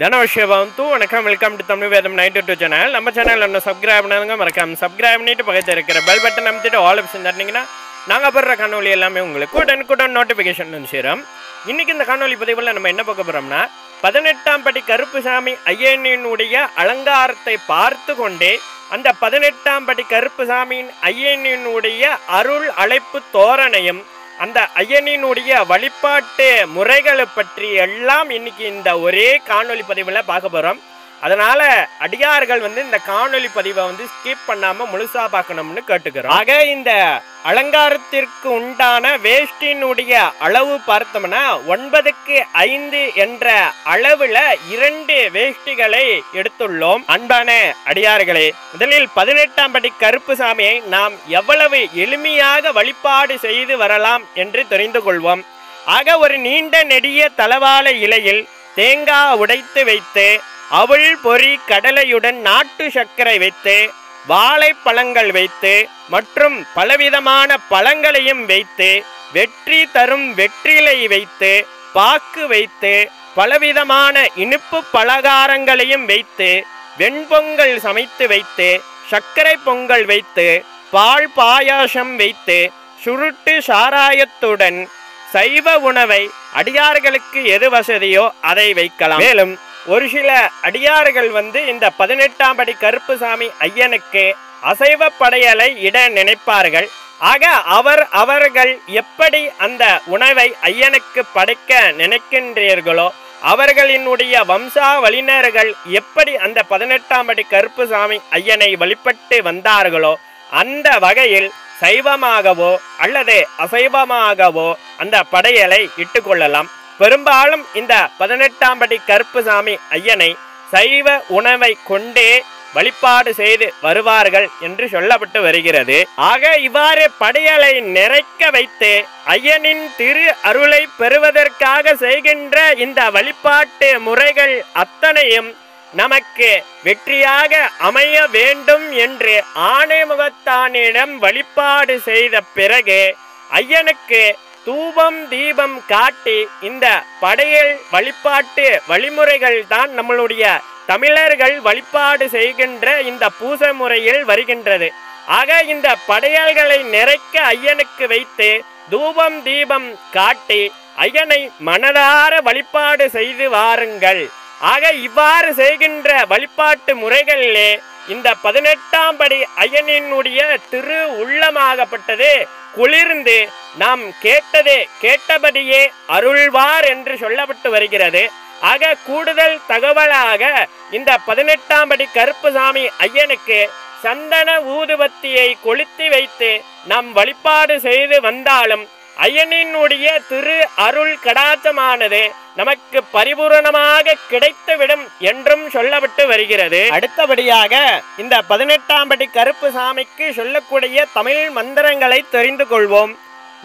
ಧನವಶ್ಯವಂತು வணக்கம் welcome to Tamil Vedham ninety two channel நம்ம channel இன்னும் சப்ஸ்கிரைப் பண்ணுங்க மறக்காம சப்ஸ்கிரைப் பண்ணிட்டு பக்கத்தில் இருக்கிற பெல் பட்டன் அமைத்துட்டு ஆல் ஆப்ஷன் தட்டினீங்கன்னா நாங்கள் போடுற காணொலி எல்லாமே உங்களுக்கு உடனுக்குடன் நோட்டிஃபிகேஷன் வந்து சேரும் இன்னைக்கு இந்த காணொலி பதிவில் நம்ம என்ன பார்க்க போகிறோம்னா பதினெட்டாம் படி கருப்புசாமி ஐயனினுடைய அலங்காரத்தை பார்த்து கொண்டே அந்த பதினெட்டாம் படி கருப்புசாமியின் ஐயனினுடைய அருள் அழைப்பு தோரணையும் அந்த ஐயனினுடைய வழிபாட்டு முறைகளை பற்றி எல்லாம் இன்னைக்கு இந்த ஒரே காணொளி பதிவில் பார்க்க போகிறோம் அதனால அடியார்கள் வந்து இந்த காணொளி பதிவை வந்து ஸ்கிப் பண்ணாம முழுசா பார்க்கணும்னு கேட்டுக்கிறோம் ஆக இந்த அலங்காரத்திற்கு உண்டான வேஷ்டினுடைய அளவு பார்த்தோம்னா ஒன்பதுக்கு ஐந்து என்ற அளவுல இரண்டு வேஷ்டிகளை எடுத்துள்ளோம் அன்பான அடியார்களே முதலில் பதினெட்டாம் படி கருப்புசாமியை நாம் எவ்வளவு எளிமையாக வழிபாடு செய்து வரலாம் என்று தெரிந்து கொள்வோம் ஆக ஒரு நீண்ட நெடிய தளவாழ இலையில் தேங்காய் உடைத்து வைத்து அவள் பொறி கடலையுடன் நாட்டு சர்க்கரை வைத்து வாழைப்பழங்கள் வைத்து மற்றும் பலவிதமான பழங்களையும் வைத்து வெற்றி தரும் வெற்றிலை வைத்து பாக்கு வைத்து பலவிதமான இனிப்பு பலகாரங்களையும் வைத்து வெண்பொங்கல் சமைத்து வைத்து சர்க்கரை பொங்கல் வைத்து பால் பாயாசம் வைத்து சுருட்டு சாராயத்துடன் சைவ உணவை அடியார்களுக்கு எது வசதியோ அதை வைக்கலாம் மேலும் ஒரு சில அடியார்கள் வந்து இந்த பதினெட்டாம் படி கருப்புசாமி ஐயனுக்கு அசைவ படையலை இட நினைப்பார்கள் ஆக அவர் அவர்கள் எப்படி அந்த உணவை ஐயனுக்கு படைக்க நினைக்கின்றீர்களோ அவர்களினுடைய வம்சாவளியினர்கள் எப்படி அந்த பதினெட்டாம் படி கருப்புசாமி ஐயனை வழிபட்டு வந்தார்களோ அந்த வகையில் சைவமாகவோ அல்லது அசைவமாகவோ அந்த படையலை இட்டுக்கொள்ளலாம் பெரும்பாலும் இந்த பதினெட்டாம் படி கருப்புசாமி ஐயனை சைவ உணவை கொண்டே வழிபாடு செய்து வருவார்கள் என்று சொல்லப்பட்டு வருகிறது ஆக இவ்வாறு படையலை நிறைக்க வைத்து ஐயனின் திரு அருளை பெறுவதற்காக செய்கின்ற இந்த வழிபாட்டு முறைகள் அத்தனையும் நமக்கு வெற்றியாக அமைய வேண்டும் என்று ஆணைமுகத்தானிடம் வழிபாடு செய்த பிறகு ஐயனுக்கு தூபம் தீபம் காட்டி இந்த படையல் வழிபாட்டு வழிமுறைகள் தான் நம்மளுடைய தமிழர்கள் வழிபாடு செய்கின்ற இந்த பூசை முறையில் வருகின்றது ஆக இந்த படையல்களை நிறைக்க ஐயனுக்கு வைத்து தூபம் தீபம் காட்டி ஐயனை மனதார வழிபாடு செய்து வாருங்கள் ஆக இவ்வாறு செய்கின்ற வழிபாட்டு முறைகளிலே இந்த பதினெட்டாம் படி ஐயனினுடைய திரு உள்ளமாகப்பட்டது குளிர்ந்து நாம் கேட்டதே கேட்டபடியே அருள்வார் என்று சொல்லப்பட்டு வருகிறது ஆக கூடுதல் தகவலாக இந்த பதினெட்டாம் படி கருப்புசாமி ஐயனுக்கு சந்தன ஊதுபத்தியை கொளுத்தி வைத்து நாம் வழிபாடு செய்து வந்தாலும் ஐயனினுடைய திரு அருள் கடாச்சமானது நமக்கு பரிபூரணமாக கிடைத்துவிடும் என்றும் சொல்லப்பட்டு வருகிறது அடுத்தபடியாக இந்த பதினெட்டாம் படி கருப்பு சாமிக்கு சொல்லக்கூடிய தமிழ் மந்திரங்களை தெரிந்து கொள்வோம்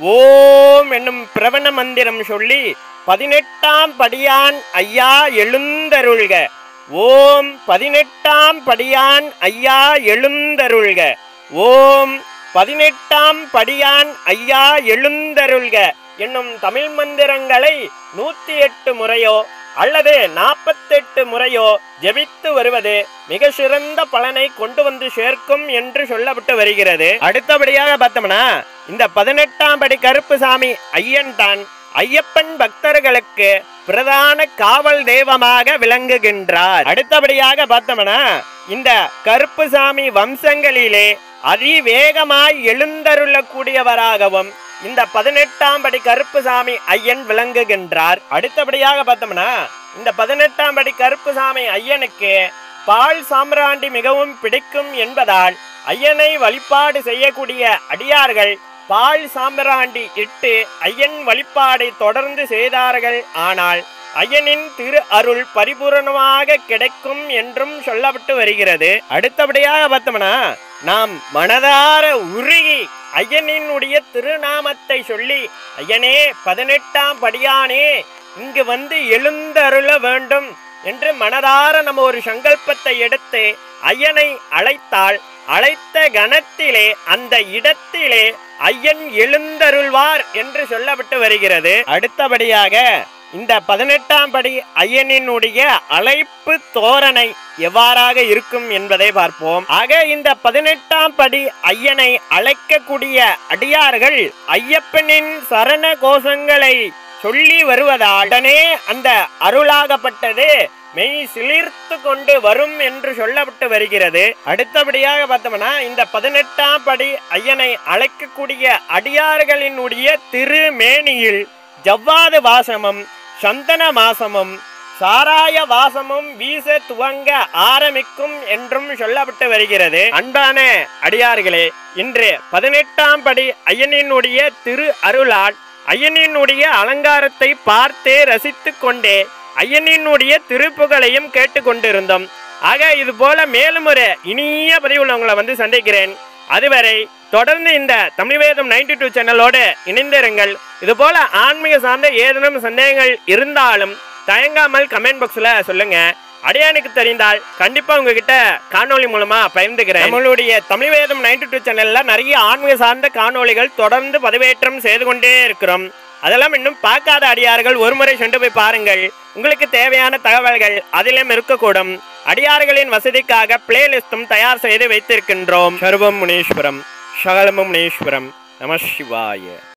ஓம் என்னும் பிரவண மந்திரம் சொல்லி பதினெட்டாம் படியான் ஐயா எழுந்தருள்க ஓம் பதினெட்டாம் படியான் ஐயா எழுந்தருள்க ஓம் பதினெட்டாம் படியான் ஐயா எழுந்தருள்க என்னும் தமிழ் மந்திரங்களை நூத்தி எட்டு முறையோ அல்லது நாற்பத்தெட்டு முறையோ ஜெபித்து வருவது மிக சிறந்த பலனை கொண்டு வந்து சேர்க்கும் என்று சொல்லப்பட்டு வருகிறது அடுத்தபடியாக பார்த்தோம்னா இந்த பதினெட்டாம் படி கருப்புசாமி ஐயன் தான் ஐயப்பன் பக்தர்களுக்கு பிரதான காவல் தெய்வமாக விளங்குகின்றார் அடுத்தபடியாக பார்த்தோம்னா இந்த கருப்புசாமி வம்சங்களிலே அதிவேகமாய் எழுந்தருளக்கூடியவராகவும் இந்த பதினெட்டாம் படி கருப்புசாமி ஐயன் விளங்குகின்றார் அடுத்தபடியாக பார்த்தோம்னா இந்த பதினெட்டாம் படி கருப்புசாமி ஐயனுக்கு பால் சாம்ராண்டி மிகவும் பிடிக்கும் என்பதால் ஐயனை வழிபாடு செய்யக்கூடிய அடியார்கள் பால் சாம்பிராண்டி இட்டு ஐயன் வழிபாடை தொடர்ந்து செய்தார்கள் ஆனால் ஐயனின் திரு அருள் பரிபூரணமாக கிடைக்கும் என்றும் சொல்லப்பட்டு வருகிறது அடுத்தபடியாக பார்த்தோம்னா நாம் மனதார உருகி ஐயனினுடைய திருநாமத்தை சொல்லி ஐயனே பதினெட்டாம் படியானே இங்கு வந்து எழுந்தருள வேண்டும் என்று மனதார நம்ம ஒரு சங்கல்பத்தை எடுத்து ஐயனை அழைத்தால் அழைத்த கணத்திலே அந்த இடத்திலே ஐயன் எழுந்தருள்வார் என்று சொல்லப்பட்டு வருகிறது அடுத்தபடியாக இந்த பதினெட்டாம் படி ஐயனினுடைய அழைப்பு தோரணை எவ்வாறாக இருக்கும் என்பதை பார்ப்போம் ஆக இந்த பதினெட்டாம் படி ஐயனை அழைக்கக்கூடிய அடியார்கள் ஐயப்பனின் சரண கோஷங்களை சொல்லி வருவதால் உடனே அந்த அருளாகப்பட்டது மெய் சிலிர்த்து கொண்டு வரும் என்று சொல்லப்பட்டு வருகிறது அடுத்தபடியாக பார்த்தோம்னா இந்த பதினெட்டாம் படி ஐயனை அழைக்கக்கூடிய அடியார்களினுடைய திருமேனியில் ஜவ்வாது வாசமும் சந்தன மாசமும் சாராய வாசமும் வீச துவங்க ஆரம்பிக்கும் என்றும் சொல்லப்பட்டு வருகிறது அன்பான அடியார்களே இன்று பதினெட்டாம் படி ஐயனினுடைய திரு அருளால் ஐயனினுடைய அலங்காரத்தை பார்த்தே ரசித்துக் கொண்டே ஐயனினுடைய திருப்புகளையும் கேட்டுக்கொண்டிருந்தோம் ஆக இது போல மேலும் ஒரு இனிய பதிவில் உங்களை வந்து சந்திக்கிறேன் அதுவரை தொடர்ந்து இந்த தமிழ் வேதம் நைன்டி டூ சேனலோடு இணைந்திருங்கள் இது போல ஆன்மீக சார்ந்த ஏதேனும் சந்தேகங்கள் இருந்தாலும் தயங்காமல் கமெண்ட் பாக்ஸில் சொல்லுங்க அடியானுக்கு தெரிந்தால் கண்டிப்பா உங்ககிட்ட காணொளி மூலமா பகிர்ந்துக்கிறேன் நம்மளுடைய தமிழ் வேதம் நைன்டி டூ சேனல்ல நிறைய ஆன்மீக சார்ந்த காணொளிகள் தொடர்ந்து பதிவேற்றம் செய்து கொண்டே இருக்கிறோம் அதெல்லாம் இன்னும் பார்க்காத அடியார்கள் ஒருமுறை சென்று போய் பாருங்கள் உங்களுக்கு தேவையான தகவல்கள் அதிலும் இருக்கக்கூடும் அடியார்களின் வசதிக்காக பிளேலிஸ்டும் தயார் செய்து வைத்திருக்கின்றோம் சர்வம் முனீஸ்வரம் சகலமும் முனீஸ்வரம் நம சிவாய